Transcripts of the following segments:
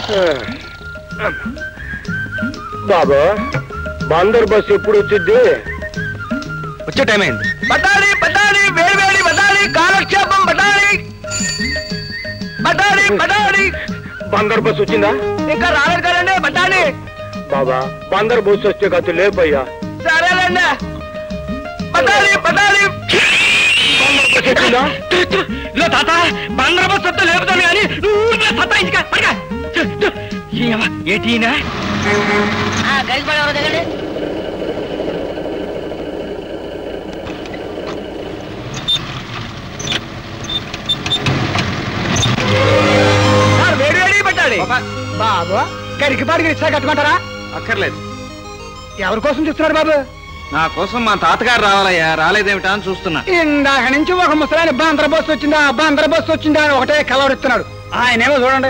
బాబు Bandar bus ఎప్పుడు వచ్చింది వచ్చే టైం అయింది బటాలి బటాలి వేడి వేడి బటాలి కాలక్షేపం బటాలి బటాలి బటాలి బందర్ బస్ వచ్చిందా ఇంకా రాలేదు కదండి బటాలి బాబా బందర్ బస్ వస్తే కాదు లేపయ్యా సరేనండి బటాలి బటాలి బందర్ బస్ వచ్చిందా లో తాత బంగారు బస్ వస్తే లేపుతాను కానీ నువ్వు సత్తాయించుక పడక ఏటీనా కలిసి పడేవారు దిగండి వేడి వేడి పెట్టాలి బాబు కరికి పాడికి రిక్షా కట్టుకుంటారా అక్కర్లేదు ఎవరి కోసం చూస్తున్నారు బాబు నా కోసం మా తాతగారు రావాలయ్యా రాలేదేమిటా అని చూస్తున్నా ఇందాక నుంచి ఒక ముసలాయన బాంద్ర బస్సు వచ్చిందా బాంద్ర బస్సు వచ్చిందా అని ఒకటే కలవరిస్తున్నాడు ఆయనేమో చూడండి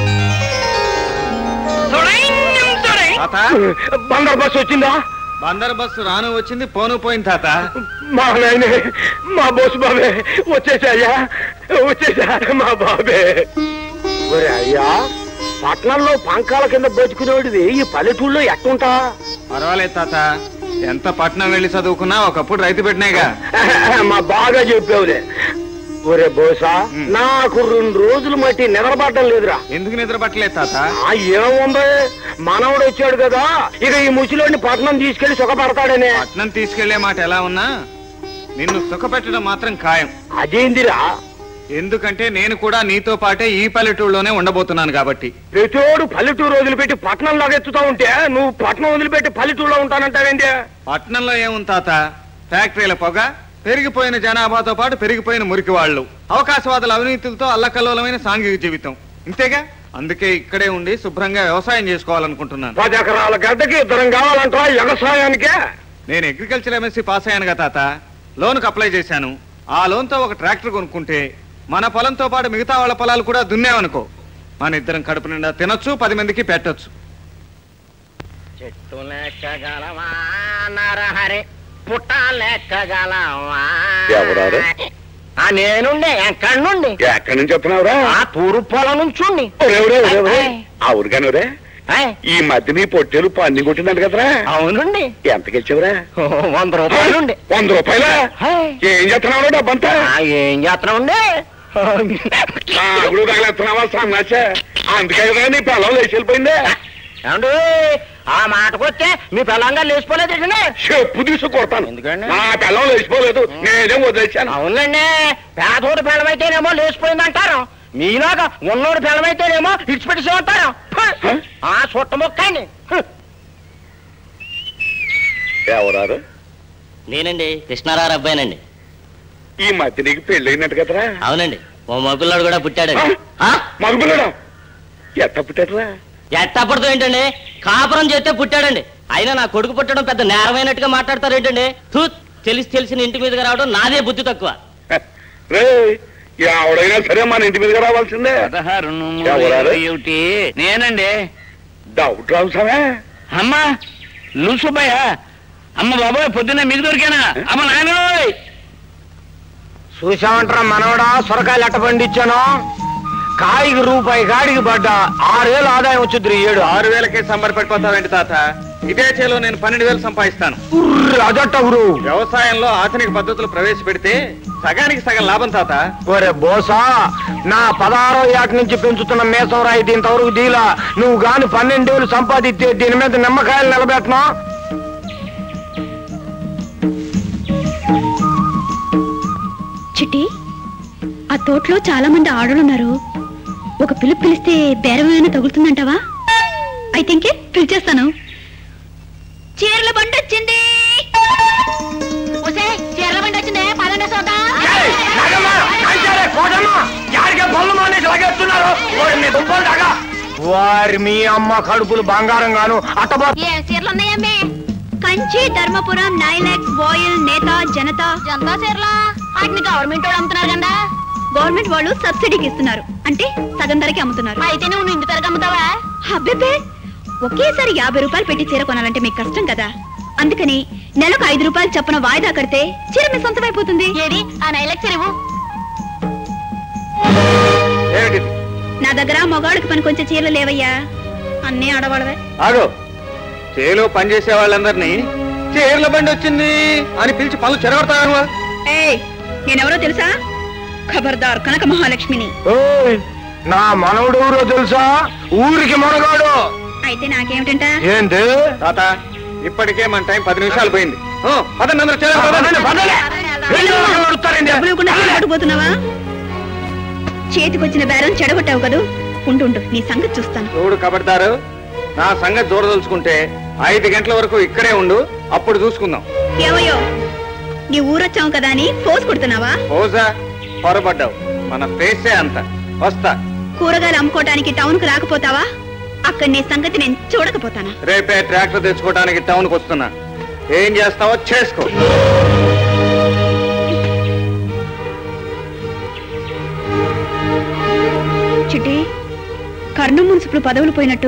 తాత బందర్ బస్ వచ్చిందా బందర్ బస్సు రాను వచ్చింది పోను పోయింది తాత మా నాయనే మా బోసు బాబే వచ్చేసాయ్యా వచ్చేసా మా బాబే ఒరే అయ్యా పట్నంలో పంకాల కింద బతుకునేవాడివి ఈ పల్లెటూళ్ళలో ఎట్టుంటా పర్వాలేదు తాత ఎంత పట్నం వెళ్ళి చదువుకున్నా ఒకప్పుడు రైతు పెట్టినాయిగా మా బాగా చెప్పావులే ఒరే బోసా నాకు రెండు రోజులు మట్టి నిద్రపడడం లేదురా ఎందుకు నిద్ర పట్టలేదు తాత ఆ ఏముంది మనవడు వచ్చాడు కదా ఇక ఈ ముసిలోని పట్నం తీసుకెళ్లి సుఖపడతాడనే పట్నం తీసుకెళ్లే మాట ఎలా ఉన్నా నిన్ను సుఖపెట్టడం మాత్రం ఖాయం అదేందిరా ఎందుకంటే నేను కూడా నీతో పాటే ఈ పల్లెటూళ్ళలోనే ఉండబోతున్నాను కాబట్టి ప్రతిోడు పల్లెటూరు వదిలిపెట్టి పట్నం లాగెత్తుతా ఉంటే నువ్వు పట్నం వదిలిపెట్టి పల్లెటూరులో ఉంటానంటావేంటి పట్నంలో ఏముంది తాత ఫ్యాక్టరీల పొగ పెరిగిపోయిన జనాభాతో పాటు పెరిగిపోయిన మురికి వాళ్ళు అవకాశవాదుల అవినీతులతో అల్లకల్లోలమైన సాంఘిక జీవితం ఇంతేగా అందుకే ఇక్కడే ఉండి శుభ్రంగా వ్యవసాయం చేసుకోవాలనుకుంటున్నాను పది ఎకరాల గడ్డకి ఇద్దరం కావాలంటా వ్యవసాయానికే నేను అగ్రికల్చర్ ఎంఎస్సీ పాస్ అయ్యానుగా తాత లోన్కి అప్లై చేశాను ఆ లోన్తో ఒక ట్రాక్టర్ కొనుక్కుంటే మన పొలంతో పాటు మిగతా వాళ్ళ పొలాలు కూడా దున్నేవనుకో మన ఇద్దరం కడుపు నిండా తినొచ్చు పది మందికి పెట్టొచ్చు చెట్టు లెక్కగలవా నరహరి పుట్ట లెక్కగలవా ఎవరారు? ఆ నేనుండే ఎక్కడి నుండి ఎక్కడి నుంచి చెప్తున్నావురా ఆ తూర్పు పొలం నుంచుండి ఆ ఊరిగానురే ఈ మధ్య నీ పొట్టేలు పన్ని కొట్టిందంట కదరా అవునండి ఎంతకి ఇచ్చావురా ఓ, వంద రూపాయలుండి వంద రూపాయల ఏం చేస్తున్నావు డబ్బంతా ఆ, ఏం చేస్తున్నామండి నాగుడు తగలేస్తున్నావా సన్నాచ అందుకే కదా నీ పిల్లలు లేచి వెళ్ళిపోయిందే ఏమండి ఆ మాటకొస్తే మీ పిల్లంగా లేచిపోలేదు చెప్పు తీసు కొడతాను ఎందుకండి? నా పిల్లలు లేచిపోలేదు నేనే వదిలేశాను అవునండి పేదోడు పిల్లమైతేనేమో లేచిపోయింది అంటారు మీలాగా ఉన్నోడు పిల్లమైతేనేమో ఇడిచిపెట్టేసి ఉంటారు హ? ఆ చుట్ట మొక్కండి ఎవరారు నేనండి కృష్ణారావు అబ్బాయినండి ఈ మధ్య నీకు పెళ్ళైనట్టు కదరా అవునండి ఓ మగపిల్లాడు కూడా పుట్టాడండి ఆ? మగపిల్లడా ఎట్ట పుట్టారా ఎట్టప్పటితో ఏంటండి కాపురం చేస్తే పుట్టాడండి అయినా నా కొడుకు పుట్టడం పెద్ద నేరమైనట్టుగా మాట్లాడతారు ఏంటండి తూ తెలిసి తెలిసిన ఇంటి మీదకి రావడం నాదే బుద్ధి తక్కువ రే ఎవడైనా సరే మన ఇంటి మీదకి రావాల్సిందే పదహారు ఎవరారు? ఏమిటి నేనండి డౌట్ రావుసావే అమ్మా లూసుబ్బయ్య అమ్మ బాబాయ్ పొద్దున్న మీకు దొరికానా అమ్మ నాయన చూసామంటారా మనవడా సొరకాయలు ఎట్ట పండించాను కాయికి రూపాయి కాడికి పడ్డా ఆరేళ్ళు ఆదాయం వచ్చింది ఏడు ఆరు వేలకే సంబర పెట్టిపోతావేంటి తాత ఇదే చేలో నేను పన్నెండు వేలు సంపాదిస్తాను అదట్ట గురు వ్యవసాయంలో ఆధునిక పద్ధతులు ప్రవేశపెడితే సగానికి సగం లాభం తాత ఒరే బోసా నా పదహారో ఏట నుంచి పెంచుతున్న మేసం రాయి దీంతవరకు దీలా నువ్వు గాని పన్నెండేళ్ళు సంపాదిస్తే దీని మీద నిమ్మకాయలు నిలబెట్టను చిట్టి ఆ తోటలో చాలా మంది ఆడలున్నారు ఒక పిలుపు పిలిస్తే బేరం ఏమైనా తగులుతుందంటావా అయితే ఇంకే పిలిచేస్తాను చీరల బండి వచ్చింది చీరల బండి వచ్చిందే పదండి చూద్దాం వారి మీ అమ్మ కడుపులు బంగారం గాను అట్టబా ఏ చీరలు ఉన్నాయమ్మే కంచి ధర్మపురం నైలాక్స్ బాయిల్ నేత జనత జనతా చీరలా వాటిని గవర్నమెంట్ వాళ్ళు అమ్ముతున్నారు కదా గవర్నమెంట్ వాళ్ళు సబ్సిడీకి ఇస్తున్నారు అంటే సగం ధరకి అమ్ముతున్నారు అయితే నువ్వు ఇంటి తరగ అమ్ముతావా అబ్బే ఒకేసారి యాభై రూపాయలు పెట్టి చీర కొనాలంటే మీకు కష్టం కదా అందుకని నెలకు ఐదు రూపాయలు చొప్పున వాయిదా కడితే చీర మీ సొంతమైపోతుంది ఏది ఆ నైలక్ చెరువు ఏమిటిది నా దగ్గర మగాళ్ళకి పని కొంచెం చీరలు లేవయ్యా అన్నీ ఆడవాళ్ళవే ఆగో చేలో పనిచేసే వాళ్ళందరినీ చీరల బండి వచ్చింది అని పిలిచి పనులు చెరగొడతాను ఏయ్ నేనెవరో తెలుసా ఖబర్దార్ కనక మహాలక్ష్మిని ఓయ్, నా మనవడు ఎవరో తెలుసా ఊరికి మనగాడు అయితే నాకేమిటంట ఏంటి తాత ఇప్పటికే మన టైం పది నిమిషాలు పోయింది ఓ, పదండి అందరూ చేలో పదండి. వెళ్ళి వాళ్ళు అడుగుతారండి. డబ్బులు ఇవ్వకుండా పట్టుకుపోతున్నావా చేతికొచ్చిన బేరం చెడగొట్టావు కదూ ఉండు ఉండు నీ సంగతి చూస్తాను చూడు కబడ్దారు నా సంగతి చూడదలుచుకుంటే ఐదు గంటల వరకు ఇక్కడే ఉండు అప్పుడు చూసుకుందాం ఏమయ్యో నీ ఊరొచ్చావు కదా అని పోస్ కొడుతున్నావా ఓజా పొరపడ్డావు మన ఫేసే అంత వస్తా కూరగాయలు అమ్ముకోవటానికి టౌన్ కు రాకపోతావా అక్కడ నీ సంగతి నేను చూడకపోతానా రేపే ట్రాక్టర్ తెచ్చుకోవడానికి టౌన్కి వస్తున్నా ఏం చేస్తావో చేసుకో చిట్టి కర్ణం మున్సిపల్ పదవులు పోయినట్టు